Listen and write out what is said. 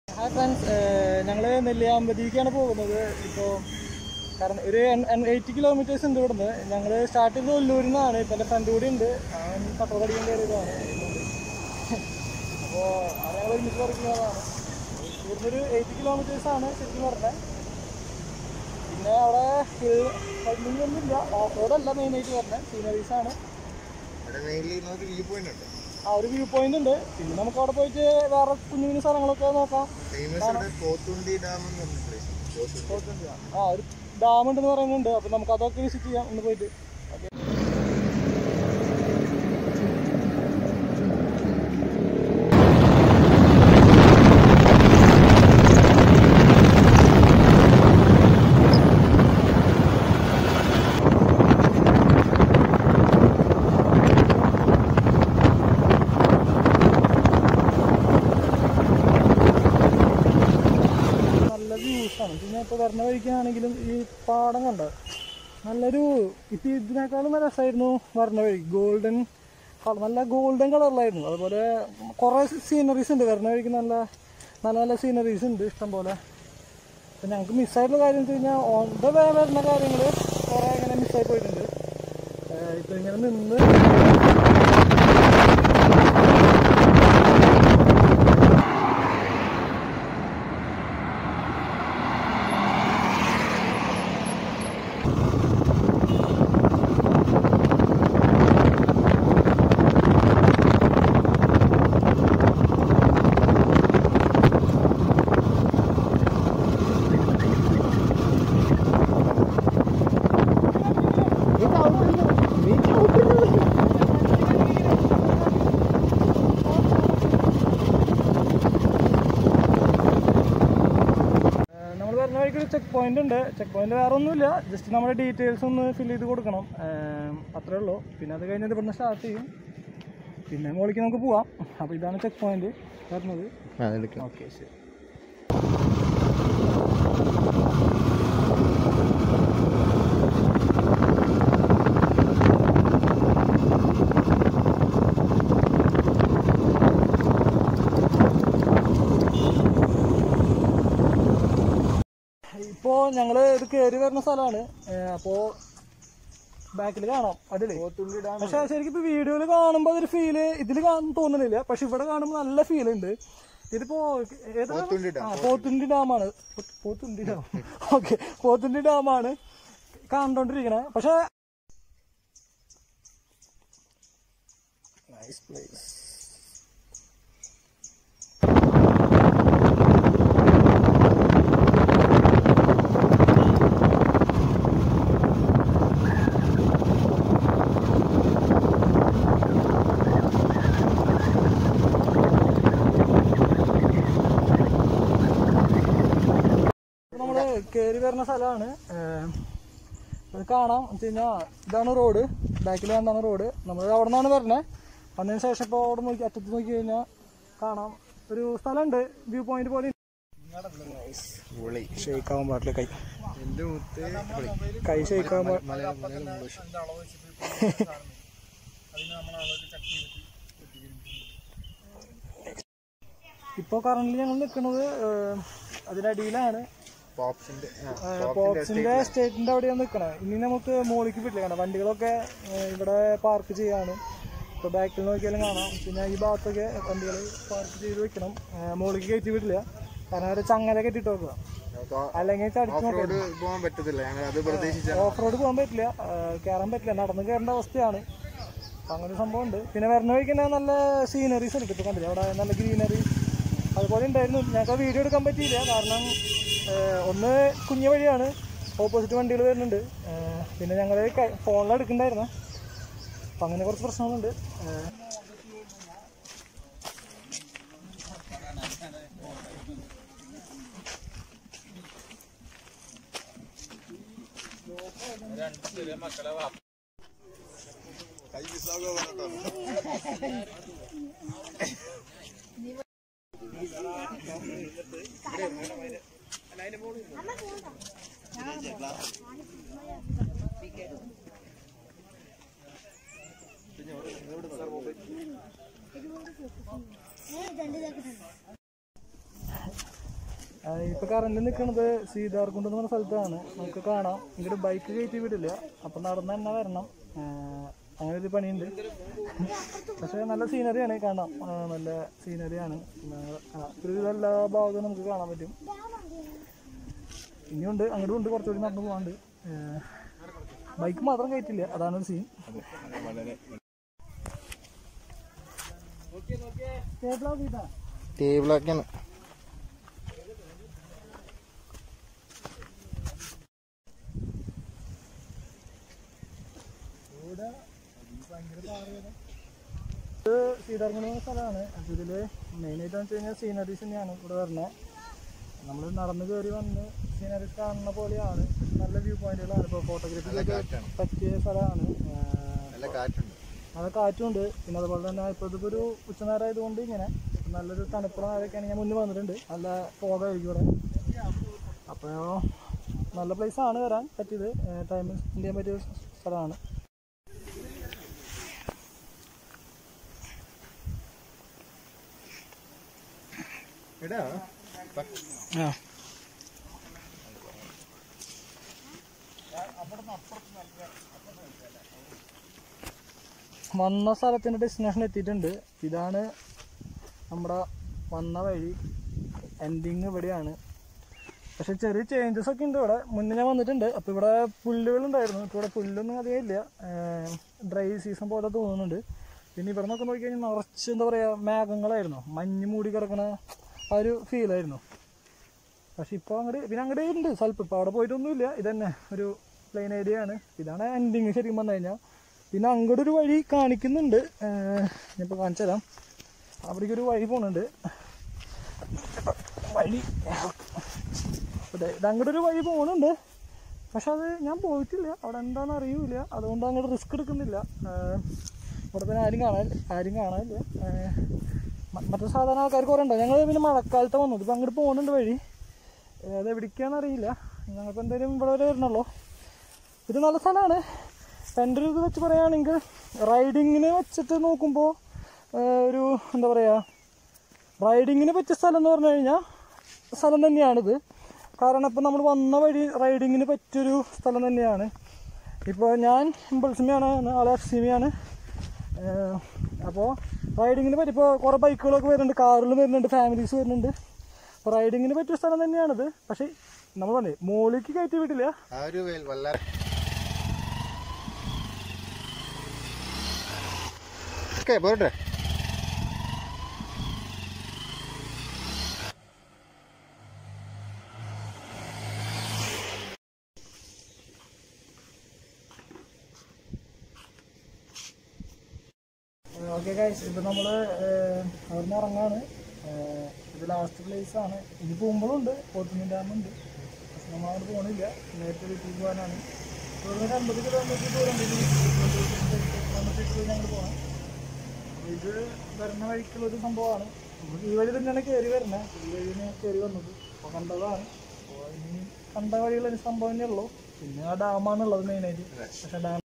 Hi friends ഞങ്ങൾ നെല്ലിയാമ്പതിക്കാണ് പോകുന്നത് ഇപ്പോൾ കാരണം ഒരു എയ്റ്റി കിലോമീറ്റേഴ്സ് ഉണ്ട് ഇവിടുന്ന് ഞങ്ങൾ സ്റ്റാർട്ട് ചെയ്തത് ഒല്ലൂരിൽ നിന്നാണ് ഇപ്പം എൻ്റെ ഫ്രണ്ട് കൂടി ഉണ്ട് അവൻ പട്ടോടടിക്കാൻ കയറിയതാണ് അപ്പോൾ അത് ഞങ്ങൾ ഒരുമിച്ച് പഠിക്കുന്നതാണ് ഇവിടുന്ന് ഒരു എയ്റ്റി കിലോമീറ്റേഴ്സ് ആണ് ശരിക്കും പറഞ്ഞത് പിന്നെ അവിടെ ഫുൾ ഒന്നുമില്ല ഓഫ് റോഡല്ല മെയിനായിട്ട് പറഞ്ഞത് സീനറീസ് ആണ് ഇവിടെ മെയിൻലി നമുക്ക് വ്യൂ പോയിന്റ് ഉണ്ട് ആ ഒരു വ്യൂ പോയിന്റ് ഉണ്ട് പിന്നെ നമുക്ക് അവിടെ പോയിട്ട് വേറെ കുഞ്ഞു കുഞ്ഞു സ്ഥലങ്ങളൊക്കെ നോക്കാം ഫേമസ് ഇവിടെ പോത്തുണ്ടി ഡാം എന്ന് പറഞ്ഞ place. പോത്തുണ്ടി. പോത്തുണ്ടി ഡാം. ആ ഒരു ഡാം ഉണ്ടെന്ന് പറയുന്നുണ്ട് അപ്പൊ നമുക്ക് അതൊക്കെ വിസിറ്റ് ചെയ്യാം ഇന്ന് പോയിട്ട് ഓക്കെ നല്ല വ്യൂസ് ആണ് പിന്നെ ഇപ്പോൾ വരുന്ന വഴിക്കാണെങ്കിലും ഈ പാടം കണ്ടോ നല്ലൊരു ഇപ്പം ഇതിനേക്കാളും നല്ല രസമായിരുന്നു വരുന്ന വഴി ഗോൾഡൻ കളർ നല്ല ഗോൾഡൻ കളറിലായിരുന്നു അതുപോലെ കുറേ സീനറീസ് ഉണ്ട് വരുന്ന വഴിക്ക് നല്ല നല്ല നല്ല സീനറീസ് ഉണ്ട് ഇഷ്ടം പോലെ അപ്പം ഞങ്ങൾക്ക് മിസ്സായിട്ടുള്ള കാര്യം എന്ന് വെച്ച് കഴിഞ്ഞാൽ ഓൺ ദ വേ വരുന്ന കാര്യങ്ങൾ കുറേ ഇങ്ങനെ മിസ്സായി പോയിട്ടുണ്ട് ഇപ്പം ഇങ്ങനെ നിന്ന് നമ്മൾ വരുന്ന വഴിക്ക് ഒരു ചെക്ക് പോയിന്റ് ഉണ്ട് ചെക്ക് പോയിന്റ് വേറെ ഒന്നുമില്ല ജസ്റ്റ് നമ്മുടെ ഡീറ്റെയിൽസ് ഒന്ന് ഫില്ല് ചെയ്ത് കൊടുക്കണം ഏം, അത്രേ ഉള്ളൂ പിന്നെ അത് കഴിഞ്ഞിട്ട് ഇവിടുന്ന് സ്റ്റാർട്ട് ചെയ്യും പിന്നെ മുകളിലേക്ക് നമുക്ക് പോവാം അപ്പോൾ ഇതാണ് ചെക്ക് പോയിന്റ് വരുന്നത് ആ, അതെടുക്കാം. ഓക്കെ ശരി ഇപ്പോൾ ഞങ്ങൾ ഇത് കയറി വരുന്ന സ്ഥലമാണ് അപ്പോൾ ബാക്കിൽ കാണാം അതില് പോത്തുണ്ടി ഡാം പക്ഷെ ശരിക്കും ഇപ്പൊ വീഡിയോയിൽ കാണുമ്പോൾ അതൊരു ഫീല് ഇതിൽ തോന്നുന്നില്ല പക്ഷെ ഇവിടെ കാണുമ്പോൾ നല്ല ഫീൽ ഉണ്ട് ഇതിപ്പോ ഏതാ പോത്തുണ്ടി ഡാം. ആ, പോത്തുണ്ടി ഡാമാണ് പോ- പോത്തുണ്ടി ഡാം ഓക്കെ പോത്തുണ്ടി ഡാമാണ് കണ്ടോണ്ടിരിക്കണേ പക്ഷെ നൈസ് പ്ലേസ് നമ്മള് കയറി വരുന്ന സ്ഥലമാണ് അത് കാണാം വെച്ച് കഴിഞ്ഞാൽ ഇതാണ് റോഡ് ബാക്കിൽ കണ്ടാണ് റോഡ് നമ്മൾ അവിടെ നിന്നാണ് വരുന്നത് വന്നതിന് ശേഷം ഇപ്പോൾ അവിടെ നോക്കി അറ്റത്ത് നോക്കി കഴിഞ്ഞാൽ കാണാം ഒരു സ്ഥലമുണ്ട് വ്യൂ പോയിന്റ് പോലെ പൊളി. ഷെയ്ക്കാവാൻ പാടില്ല കൈ എന്റെ മുത്ത് പൊളി. കൈ ഷെയ്ക്കാവാൻ പാടില്ല മലയാളം മലയാളം ഇംഗ്ലീഷ്. ഇപ്പോൾ കറന്റ് ഞങ്ങൾ നിൽക്കുന്നത് അതിനടിയിലാണ് പോപ്സിന്റെ ആ, പോപ്സിന്റെ പോപ്സിന്റെ സ്റ്റേറ്റിന്റെ അവിടെയാണ് നിൽക്കണേ ഇനി നമുക്ക് മോളിക്ക് പറ്റില്ല കാരണം വണ്ടികളൊക്കെ ഏഹ്, ഇവിടെ പാർക്ക് ചെയ്യാണ് ഇപ്പൊ ബാക്കിൽ നോക്കിയാലും കാണാം പിന്നെ ഈ ഭാഗത്തൊക്കെ വണ്ടികൾ പാർക്ക് ചെയ്ത് വെക്കണം ഏഹ്, മോളിക്ക് കയറ്റി വിടില്ല കാരണം അവരെ ചങ്ങല കെട്ടിട്ട് വെക്കുക നമുക്ക് അല്ലെങ്കിൽ ചടിച്ചു ഓഫ് റോഡ് പോകാൻ പറ്റത്തില്ല ഞങ്ങൾ അത് പ്രതീക്ഷിച്ച ഓഫ് റോഡ് പോകാൻ പറ്റില്ല ഏഹ്, കയറാൻ പറ്റില്ല നടന്ന് കയറേണ്ട അവസ്ഥയാണ് അപ്പൊ അങ്ങനെ ഒരു സംഭവം ഉണ്ട് പിന്നെ വരുന്ന വഴിക്ക് തന്നെ നല്ല സീനറീസ് ഉണ്ട് ഇപ്പൊ കണ്ടില്ല അവിടെ നല്ല ഗ്രീനറി അതുപോലെ ഉണ്ടായിരുന്നു ഞങ്ങൾക്ക് വീഡിയോ എടുക്കാൻ പറ്റിയില്ല കാരണം ഏഹ്, ഒന്ന് കുഞ്ഞു വഴിയാണ് ഓപ്പോസിറ്റ് വണ്ടികൾ വരുന്നുണ്ട് ഏഹ്, പിന്നെ ഞങ്ങൾ ഫോണിൽ എടുക്കണ്ടായിരുന്നു അപ്പം അങ്ങനെ കുറച്ച് പ്രശ്നങ്ങളുണ്ട് ഏഹ്, ഇപ്പൊ കറന്റ് നിൽക്കുന്നത് സീതാർകുണ്ട് എന്ന് പറഞ്ഞ സ്ഥലത്താണ് നമുക്ക് കാണാം ഇങ്ങോട്ട് ബൈക്ക് കയറ്റി വിടില്ല അപ്പൊ നടന്ന് തന്നെ വരണം ആ, അങ്ങനെ ഒരു പണിയുണ്ട് പക്ഷെ നല്ല സീനറിയാണ് കാണാം ആ, നല്ല സീനറിയാണ് ഒരു എല്ലാ ഭാഗത്തും നമുക്ക് കാണാൻ പറ്റും ഇനിയുണ്ട് അങ്ങോട്ടും ഉണ്ട് കുറച്ചുകൂടി നടന്നു പോകാണ്ട് ബൈക്ക് മാത്രം കയറ്റില്ല അതാണ് ഒരു സീൻ ടേബിളൊക്കെയാണ് ഇത് സീതാർകുണ്ട് എന്ന സ്ഥലമാണ് അപ്പോൾ ഇതിൽ മെയിനായിട്ട് വെച്ച് കഴിഞ്ഞാൽ സീനറീസ് തന്നെയാണ് ഇവിടെ വരുന്നത് നമ്മൾ നടന്ന് കയറി വന്ന് സീനറീസ് കാണുന്ന പോലെയാണ് നല്ല വ്യൂ പോയിന്റുകളാണ് ഇപ്പോൾ ഫോട്ടോഗ്രാഫിക്കൊക്കെ കാറ്റാണ്. പറ്റിയ സ്ഥലമാണ് നല്ല കാറ്റുണ്ട് നല്ല കാറ്റുണ്ട് പിന്നെ അതുപോലെ തന്നെ ഇപ്പോൾ ഇതിപ്പോൾ ഒരു ഉച്ചനേരം ആയതുകൊണ്ട് ഇങ്ങനെ നല്ലൊരു തണുപ്പുള്ള നേരമൊക്കെയാണ് ഞാൻ മുന്നേ വന്നിട്ടുണ്ട് നല്ല പോകായിരിക്കും ഇവിടെ അപ്പോൾ നല്ല place ആണ് വരാൻ പറ്റിയത് ടൈം സ്പെൻഡ് ചെയ്യാൻ പറ്റിയ സ്ഥലമാണ് എടാ ആ വന്ന സ്ഥലത്തിൻ്റെ ഡെസ്റ്റിനേഷൻ എത്തിയിട്ടുണ്ട് ഇതാണ് നമ്മുടെ വന്ന വഴി എൻഡിങ് ഇവിടെയാണ് പക്ഷെ ചെറിയ ചേഞ്ചസ് ഒക്കെ ഉണ്ട് ഇവിടെ മുന്നേ ഞാൻ വന്നിട്ടുണ്ട് അപ്പോൾ ഇവിടെ പുല്ലുകളുണ്ടായിരുന്നു ഇപ്പോൾ ഇവിടെ പുല്ലൊന്നും അധികം ഇല്ല ഡ്രൈ സീസൺ പോലെ തോന്നുന്നുണ്ട് പിന്നെ ഇവിടെ നിന്നൊക്കെ നോക്കി കഴിഞ്ഞാൽ നിറച്ച് എന്താ പറയുക മേഘങ്ങളായിരുന്നു മഞ്ഞ് മൂടി കിടക്കണ ആ ഒരു ഫീലായിരുന്നു പക്ഷെ ഇപ്പോൾ അങ്ങോട്ട് പിന്നെ അങ്ങോട്ട് ഉണ്ട് സ്വല്പം ഇപ്പോൾ അവിടെ പോയിട്ടൊന്നുമില്ല ഇതന്നെ ഒരു പ്ലെയിൻ ഏരിയ ആണ് ഇതാണ് എൻഡിങ് ശരിക്കും പറഞ്ഞു കഴിഞ്ഞാൽ പിന്നെ അങ്ങോട്ട് ഒരു വഴി കാണിക്കുന്നുണ്ട് ഞാനിപ്പോൾ കാണിച്ചു തരാം അവിടേക്ക് ഒരു വഴി പോകുന്നുണ്ട് വഴി അതെ ഇത് അങ്ങോട്ട് ഒരു വഴി പോകുന്നുണ്ട് പക്ഷെ അത് ഞാൻ പോയിട്ടില്ല അവിടെ എന്താണെന്ന് അറിയൂല അതുകൊണ്ട് അങ്ങോട്ട് റിസ്ക് എടുക്കുന്നില്ല ഏഹ് ഇവിടെ പിന്നെ ആരും കാണാൻ ആരും കാണാനില്ല ഏഹ് മ- മറ്റു സാധാരണ ആൾക്കാർ കുറേ ഉണ്ടോ ഞങ്ങൾ പിന്നെ മഴക്കാലത്ത് വന്നത് ഇപ്പം അങ്ങോട്ട് പോകുന്നുണ്ട് വഴി ഏഹ് അത് എവിടേക്കാണെന്ന് അറിയില്ല ഞങ്ങൾക്ക് എന്തായാലും ഇവിടെ വരെ വരണല്ലോ ഇത് നല്ല സ്ഥലമാണ് എൻ്റെ ഒരു ഇത് വെച്ച് പറയുകയാണെങ്കിൽ റൈഡിങ്ങിന് വെച്ചിട്ട് നോക്കുമ്പോൾ ഒരു എന്താ പറയുക റൈഡിങ്ങിന് പറ്റിയ സ്ഥലം എന്ന് പറഞ്ഞു കഴിഞ്ഞാൽ സ്ഥലം തന്നെയാണിത് കാരണം ഇപ്പം നമ്മൾ വന്ന വഴി റൈഡിങ്ങിന് പറ്റിയൊരു സ്ഥലം തന്നെയാണ് ഇപ്പോൾ ഞാൻ ഇമ്പൾസിമിയാണ് ആളെ എഫ്സിമിയാണ് അപ്പോൾ റൈഡിങ്ങിന് പറ്റി ഇപ്പോൾ കുറേ ബൈക്കുകളൊക്കെ വരുന്നുണ്ട് കാറിലും വരുന്നുണ്ട് ഫാമിലീസ് വരുന്നുണ്ട് അപ്പോൾ റൈഡിങ്ങിന് പറ്റിയ സ്ഥലം തന്നെയാണിത് പക്ഷേ നമ്മൾ പറഞ്ഞേ മോളിലേക്ക് കയറ്റി വിട്ടില്ല ആ ഒരു വേൽ- വല്ല ഓക്കെ പോട്ടെ ഓക്കെ ഗൈസ് ഇപ്പം നമ്മൾ അവിടെ നിന്ന് ഇറങ്ങാണ് ഏഹ് ഇത് ലാസ്റ്റ് പ്ലേസ് ആണ് ഇനി പോകുമ്പോഴുണ്ട് പോത്തുമീൻ ഡാമുണ്ട് പക്ഷെ നമ്മൾ അവിടെ പോകണില്ല നേരത്തെ വീട്ടിൽ പോകാനാണ് ഇവിടുന്ന് അമ്പത് കിലോമീറ്റർ ദൂരം കിലോമീറ്റർ ഞങ്ങൾ പോകണം അപ്പോൾ ഇത് വരുന്ന വഴിക്കുള്ള ഒരു സംഭവമാണ് നമ്മൾ ഈ വഴി തന്നെയാണ് കയറി വരുന്നത് ഈ വഴിയാണ് കയറി വന്നത് അപ്പോൾ കണ്ടതാണ് അപ്പോൾ ഇനി കണ്ട വഴിയുള്ള ഒരു സംഭവം തന്നെ ഉള്ളൂ പിന്നെ ആ ഡാമാണുള്ളത് മെയിനായിട്ട് പക്ഷേ ഡാം